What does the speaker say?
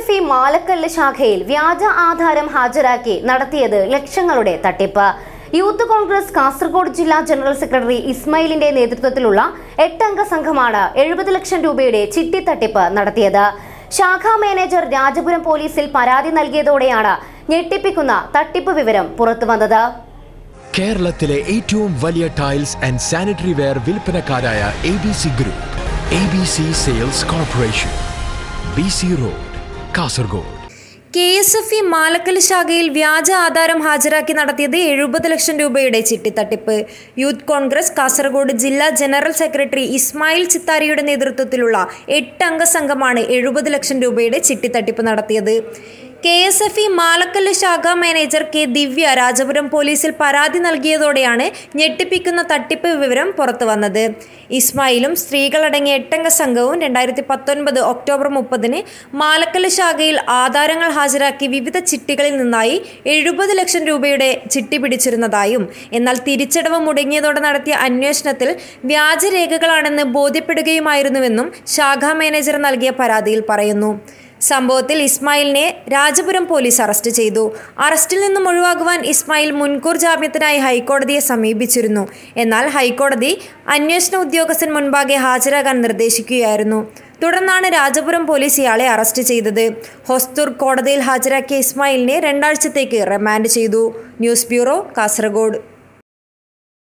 F E മാലക്കല്ല് ശാഖയിൽ വ്യാജ ആധാരം ഹാജരാക്കി നടത്തിയത് ലക്ഷങ്ങളുടെ തട്ടിപ്പ് യൂത്ത് കോൺഗ്രസ് കാസർഗോഡ് ജില്ലാ ജനറൽ സെക്രട്ടറി ഇസ്മായിലിന്റെ നേതൃത്വത്തിലുള്ള എട്ടംഗ സംഘമാണ് എഴുപത് ലക്ഷം രൂപയുടെ ചിട്ടി തട്ടിപ്പ് നടത്തിയത് ശാഖാ മാനേജർ രാജപുരം പോലീസിൽ പരാതി നൽകിയതോടെയാണ് ഞെട്ടിപ്പിക്കുന്ന തട്ടിപ്പ് വിവരം പുറത്തുവന്നത് കേരളത്തിലെ ഏറ്റവും വലിയ ടൈൽസ് ആൻഡ് സാനിറ്ററി വെയർ വിൽപ്പനക്കാരായ A B C group A B C sales corporation B C road Kasaragod K S F E Malakkal ശാഖയിൽ വ്യാജ ആധാരം ഹാജരാക്കി നടത്തിയത് എഴുപത് ലക്ഷം രൂപയുടെ ചിട്ടിത്തട്ടിപ്പ് യൂത്ത് കോൺഗ്രസ് കാസർഗോഡ് ജില്ലാ ജനറൽ സെക്രട്ടറി ഇസ്മായിൽ ചിത്താരിയുടെ നേതൃത്വത്തിലുള്ള എട്ടംഗ സംഘമാണ് എഴുപത് ലക്ഷം രൂപയുടെ ചിട്ടിത്തട്ടിപ്പ് നടത്തിയത് K S F E Malakkallu ശാഖാ മാനേജർ കെ ദിവ്യ രാജപുരം പോലീസിൽ പരാതി നൽകിയതോടെയാണ് ഞെട്ടിപ്പിക്കുന്ന തട്ടിപ്പ് വിവരം പുറത്തു വന്നത് ഇസ്മായിലും സ്ത്രീകളടങ്ങിയ എട്ടംഗ സംഘവും രണ്ടായിരത്തി പത്തൊൻപത് ഒക്ടോബർ മുപ്പതിന് മാലക്കല്ല് ശാഖയിൽ ആധാരങ്ങൾ ഹാജരാക്കി വിവിധ ചിട്ടികളിൽ നിന്നായി എഴുപത് ലക്ഷം രൂപയുടെ ചിട്ടി പിടിച്ചിരുന്നതായും എന്നാൽ തിരിച്ചടവ് മുടങ്ങിയതോടെ നടത്തിയ അന്വേഷണത്തിൽ വ്യാജരേഖകളാണെന്ന് ബോധ്യപ്പെടുകയുമായിരുന്നുവെന്നും ശാഖാ മാനേജർ നൽകിയ പരാതിയിൽ പറയുന്നു സംഭവത്തിൽ ഇസ്മായിലിനെ രാജപുരം പോലീസ് അറസ്റ്റ് ചെയ്തു അറസ്റ്റിൽ നിന്നും ഒഴിവാകുവാൻ ഇസ്മായിൽ മുൻകൂർ ജാമ്യത്തിനായി ഹൈക്കോടതിയെ സമീപിച്ചിരുന്നു എന്നാൽ ഹൈക്കോടതി അന്വേഷണ ഉദ്യോഗസ്ഥൻ മുൻപാകെ ഹാജരാകാൻ നിർദ്ദേശിക്കുകയായിരുന്നു തുടർന്നാണ് രാജപുരം പോലീസ് ഇയാളെ അറസ്റ്റ് ചെയ്തത് ഹൊസ്തൂർ കോടതിയിൽ ഹാജരാക്കിയ ഇസ്മായിലിനെ രണ്ടാഴ്ചത്തേക്ക് റിമാൻഡ് ചെയ്തു ന്യൂസ് ബ്യൂറോ കാസർഗോഡ്